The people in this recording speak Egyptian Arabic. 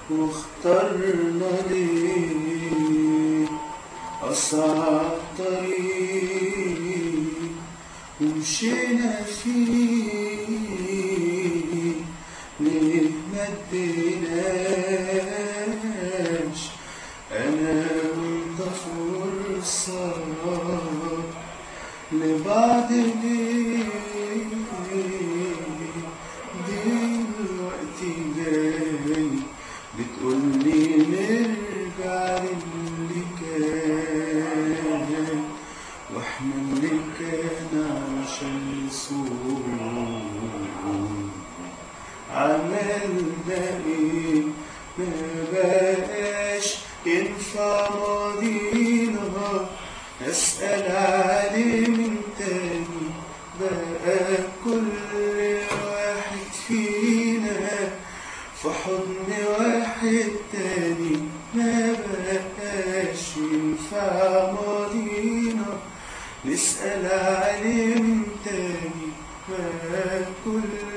واخترنا ليه أصعب طريق ومشينا فيه ليه مديناش أنا وأنت فرصة لبعض ليه دلوقتي جاي بتقولي نرجع للي كان واحنا اللي كان عشان نصوم عملنا ايه ما بقاش ينفع ماضينا اسأل عليه من تاني بقى كل واحد فينا في حضن واحد تاني ما بقاش ينفع ماضينا نسأل عليه من تاني ما كل